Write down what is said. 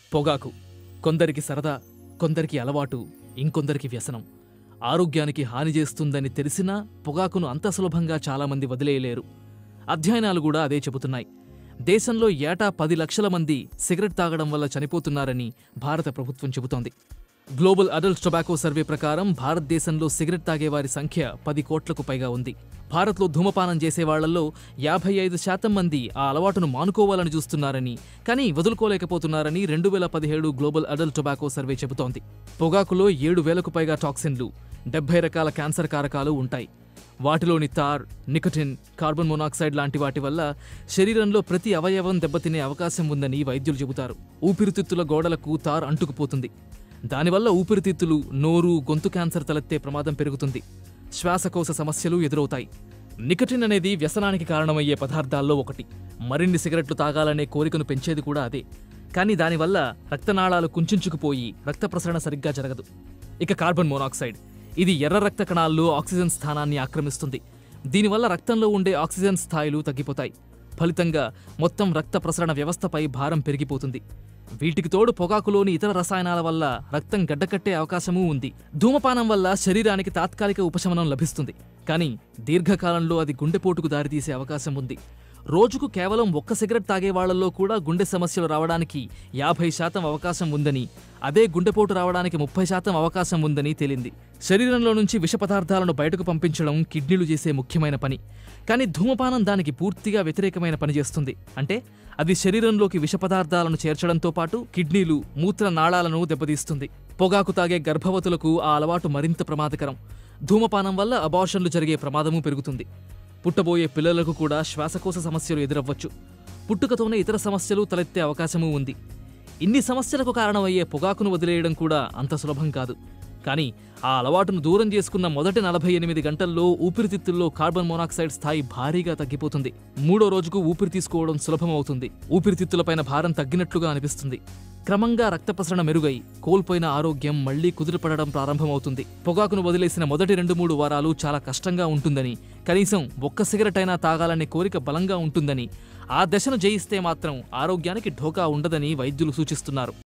పొగాకు కొందరికి సరదా కొందరికి అలవాటు ఇంకొందరికి వ్యసనం ఆరోగ్యానికి హాని చేస్తుందని తెలిసినా పొగాకును అంత సులభంగా చాలామంది వదిలేయలేరు అధ్యయనాలు కూడా అదే చెబుతున్నాయి దేశంలో ఏటా పది లక్షల మంది సిగరెట్ తాగడం వల్ల చనిపోతున్నారని భారత ప్రభుత్వం చెబుతోంది గ్లోబల్ అడల్ట్ టొబాకో సర్వే ప్రకారం భారతదేశంలో సిగరెట్ తాగేవారి సంఖ్య పది కోట్లకు పైగా ఉంది భారత్లో ధూమపానం చేసే వాళ్లలో యాభై ఐదు శాతం మంది ఆ అలవాటును మానుకోవాలని చూస్తున్నారని కానీ వదులుకోలేకపోతున్నారని రెండు వేల పదిహేడు గ్లోబల్ అడల్ట్ టొబాకో సర్వే చెబుతోంది పొగాకులో ఏడు వేలకు పైగా టాక్సిన్లు డెబ్బై రకాల క్యాన్సర్ కారకాలు ఉంటాయి వాటిలోని తార్ నికటిన్ కార్బన్ మొనాక్సైడ్ లాంటి వాటి వల్ల శరీరంలో ప్రతి అవయవం దెబ్బతినే అవకాశం ఉందని వైద్యులు చెబుతారు ఊపిరితిత్తుల గోడలకు తార్ అంటుకుపోతుంది దానివల్ల ఊపిరితిత్తులు నోరు గొంతు క్యాన్సర్ తలెత్తే ప్రమాదం పెరుగుతుంది శ్వాసకోశ సమస్యలు ఎదురవుతాయి నికటిన్ అనేది వ్యసనానికి కారణమయ్యే పదార్థాల్లో ఒకటి మరిన్ని సిగరెట్లు తాగాలనే కోరికను పెంచేది కూడా అదే కానీ దానివల్ల రక్తనాళాలు కుంచుకుపోయి రక్త ప్రసరణ సరిగ్గా జరగదు ఇక కార్బన్ మోనాక్సైడ్ ఇది ఎర్ర రక్త కణాల్లో ఆక్సిజన్ స్థానాన్ని ఆక్రమిస్తుంది దీనివల్ల రక్తంలో ఉండే ఆక్సిజన్ స్థాయిలు తగ్గిపోతాయి ఫలితంగా మొత్తం రక్త ప్రసరణ వ్యవస్థపై భారం పెరిగిపోతుంది వీటికి తోడు పొగాకులోని ఇతర రసాయనాల వల్ల రక్తం గడ్డకట్టే అవకాశమూ ఉంది ధూమపానం వల్ల శరీరానికి తాత్కాలిక ఉపశమనం లభిస్తుంది కానీ దీర్ఘకాలంలో అది గుండెపోటుకు దారితీసే అవకాశం ఉంది రోజుకు కేవలం ఒక్క సిగరెట్ తాగే వాళ్లలో కూడా గుండె సమస్యలు రావడానికి యాభై శాతం అవకాశం ఉందని అదే గుండెపోటు రావడానికి ముప్పై శాతం అవకాశం ఉందని తేలింది శరీరంలో నుంచి విష పదార్థాలను బయటకు పంపించడం కిడ్నీలు చేసే ముఖ్యమైన పని కానీ ధూమపానం దానికి పూర్తిగా వ్యతిరేకమైన పని చేస్తుంది అంటే అది శరీరంలోకి విష పదార్థాలను చేర్చడంతో పాటు కిడ్నీలు మూత్ర నాళాలను దెబ్బతీస్తుంది పొగాకు తాగే గర్భవతులకు ఆ అలవాటు మరింత ప్రమాదకరం ధూమపానం వల్ల అబార్షన్లు జరిగే ప్రమాదము పెరుగుతుంది పుట్టబోయే పిల్లలకు కూడా శ్వాసకోశ సమస్యలు ఎదురవ్వచ్చు పుట్టుకతోనే ఇతర సమస్యలు తలెత్తే అవకాశమూ ఉంది ఇన్ని సమస్యలకు కారణమయ్యే పొగాకును వదిలేయడం కూడా అంత సులభం కాదు కానీ ఆ అలవాటును దూరం చేసుకున్న మొదటి నలభై ఎనిమిది గంటల్లో ఊపిరితిత్తుల్లో కార్బన్ మోనాక్సైడ్ స్థాయి భారీగా తగ్గిపోతుంది మూడో రోజుకు ఊపిరి తీసుకోవడం సులభమవుతుంది ఊపిరితిత్తులపైన భారం తగ్గినట్లుగా అనిపిస్తుంది క్రమంగా రక్త ప్రసరణ మెరుగై కోల్పోయిన ఆరోగ్యం మళ్లీ కుదురుపడడం ప్రారంభమవుతుంది పొగాకును వదిలేసిన మొదటి రెండు మూడు వారాలు చాలా కష్టంగా ఉంటుందని కనీసం ఒక్క సిగరెట్ అయినా తాగాలనే కోరిక బలంగా ఉంటుందని ఆ దశను జయిస్తే మాత్రం ఆరోగ్యానికి ఢోకా ఉండదని వైద్యులు సూచిస్తున్నారు